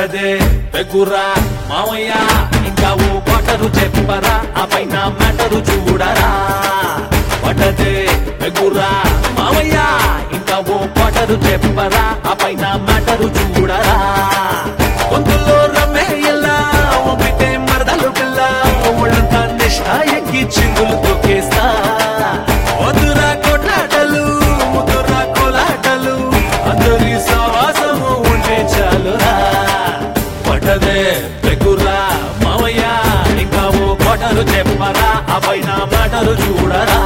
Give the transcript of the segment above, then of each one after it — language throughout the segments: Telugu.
పడ్డదే పెగురా మామయ్య ఇంకా ఓ కొటరు చెప్పరా ఆ పైన మ్యాటరు చూడరా పడ్డదే పెగురా మామయ్య ఇంకా ఓ కొటరు చెప్పరా ఆ పైన మ్యాటరు చూడరా గొంతులో రమ్మే ఇలా ఊపితే మరదలు పిల్ల ఒళ్ళంతా నిష్ఠ ఎక్కి చిందులు తొక్కేస్తా వద్దురా కొట్లాటలు ముద్దురా కోలాటలు అందరి సవాసము ఉంటే చాలురా పట్టదే పెగురా మావయ్య ఇంకా ఓ కొటరు చెప్పరా ఆ పైన మాటలు చూడరా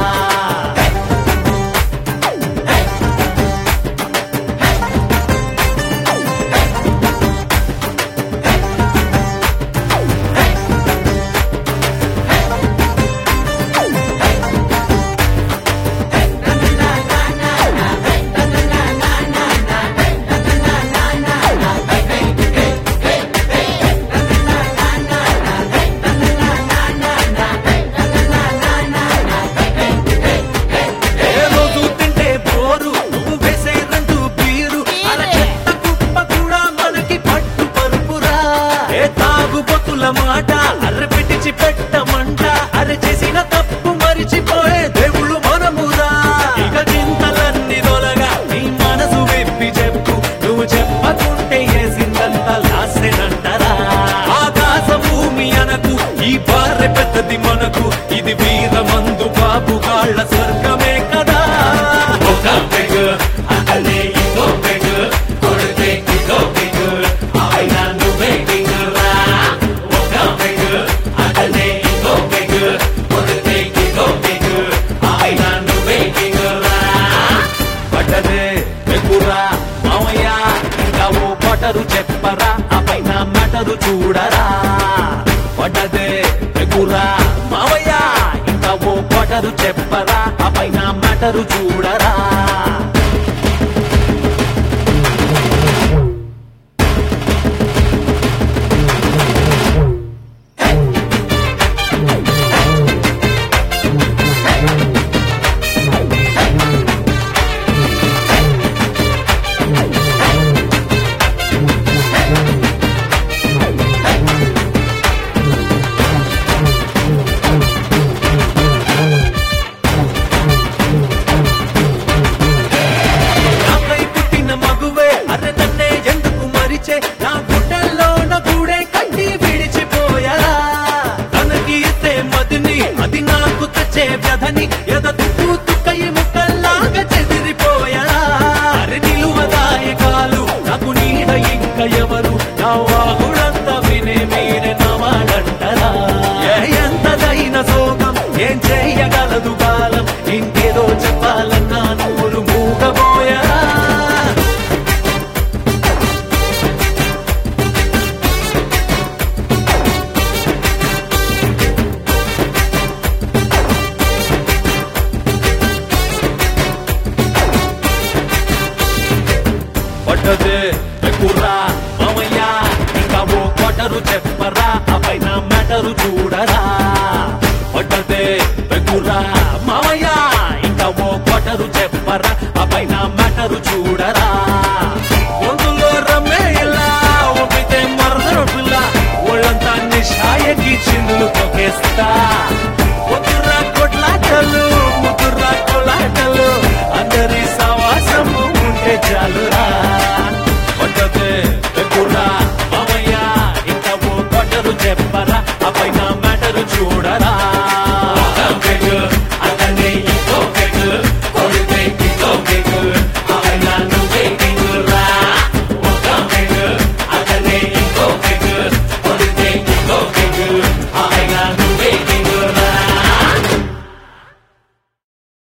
ఏ రోజు తింటే బోరు నువ్వు వేసే రంగు పీరు అర చెత్త కుప్ప కూడా మనకి పట్టు పరుపురా ఏ తాగు బొత్తుల మాట అర్రె పెట్టించి పెట్టమంట అరె చేసిన తప్పు మరిచిపోయే దేవుళ్ళు మనమురా ఇక చింతలన్నీ దొలగా నీ మనసు విప్పి చెప్పు నువ్వు చెప్పకుంటే ఏసిందంత లాసేనంటారా ఆకాశ భూమి అనకు ఈ బారె పెద్దది మనకు ఇది వీరమందు బాబు కాళ్ళ స్వర్గమే కదా ఒక పెగ్ అదే ఇంకో పెగ్ కొడితే ఇంకో పెగ్ ఆయన నువ్వే కింగురా ఒక పెగ్ అదే ఇంకో పెగ్ కొడితే ఇంకో పెగ్ ఆయన నువ్వే కింగురా పడ్డదే పెగురా మామయ్య ఇంకా ఓ కొటరు చెప్పరా ఆ పైన మెటరు చూడరా పడ్డదే పెగురా మామయ్య ఇంకా ఓ కొటరు చెప్పరా ఆ పైన మెటరు చూడరా నాకై పుట్టిన మగువే అర్రె నన్నే ఎందుకు మరిచే నా గుండెల్లో నా గూడే కట్టి విడిచిపోయరా తనకి ఇస్తే మదిని అది నాకు తెచ్చే వ్యధని ఎద తుక్కు తుక్కయి ముక్కల్లాగా చెదిరిపోయరా అరె నిలువదాయ కాలు నాకు నీడ ఇంక ఎవరు నా వాగుడంతా వినే మీరే నవాడంటరా ఏ ఎంతదైన సోగం ఏం చెయ్యగలదు కాలం ఇంకేదో చెప్పాలన్నా నూరు మూగబోయరా పడ్డదే ఎక్కుర్రా మామయ్య ఇంకా ఓ కొటరు చెప్పరా ఆ పైన మెటరు చూడరా పడ్డదే ఎక్కుర్రా మామయ్య ఇంకా ఓ కొటరు చెప్పరా ఆ పైన మెటరు చూడరా గొంతులో రమ్మే ఇలా ఒప్పితే మరదరు పిల్ల ఒళ్ళంతా నిషాయకి చిందులు తొకేస్తా ముద్దురా కొట్లాటలు ముద్దురా కొలాటలు అందరి సవాసము ఉంటే చాలురా పడ్డదే ఎక్కురా మామయ్య ఇంకా ఓ కొట్టరు చెప్పరా ఆ పైన మ్యాటరు చూడరా